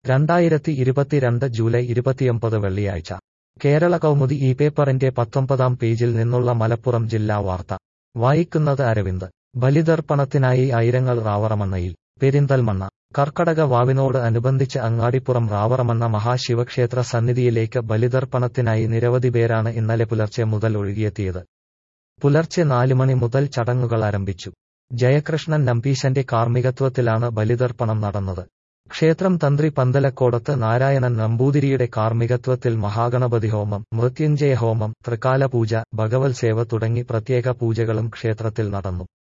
രണ്ടായിരത്തി ഇരുപത്തിരണ്ട് ജൂലൈ ഇരുപത്തിയൊമ്പത് വെള്ളിയാഴ്ച കേരള കൗമുദി ഈ പേപ്പറിന്റെ പത്തൊമ്പതാം പേജിൽ നിന്നുള്ള മലപ്പുറം ജില്ലാ വാർത്ത വായിക്കുന്നത് അരവിന്ദ് ബലിതർപ്പണത്തിനായി ആയിരങ്ങൾ റാവറമണ്ണയിൽ പെരിന്തൽമണ്ണ കർക്കടക വാവിനോട് അനുബന്ധിച്ച് അങ്ങാടിപ്പുറം റാവറമണ്ണ മഹാശിവക്ഷേത്ര സന്നിധിയിലേക്ക് ബലിതർപ്പണത്തിനായി നിരവധി പേരാണ് ഇന്നലെ പുലർച്ചെ മുതൽ ഒഴുകിയെത്തിയത് പുലർച്ചെ നാല് മണി മുതൽ ചടങ്ങുകൾ ആരംഭിച്ചു ജയകൃഷ്ണൻ നമ്പീശന്റെ കാർമ്മികത്വത്തിലാണ് ബലിതർപ്പണം നടന്നത് ക്ഷേത്രം തന്ത്രി പന്തലക്കോടത്ത് നാരായണൻ നമ്പൂതിരിയുടെ കാർമ്മികത്വത്തിൽ മഹാഗണപതി ഹോമം മൃത്യുഞ്ജയ ഹോമം തൃക്കാല പൂജ ഭഗവത് സേവ തുടങ്ങി പ്രത്യേക പൂജകളും ക്ഷേത്രത്തിൽ നടന്നു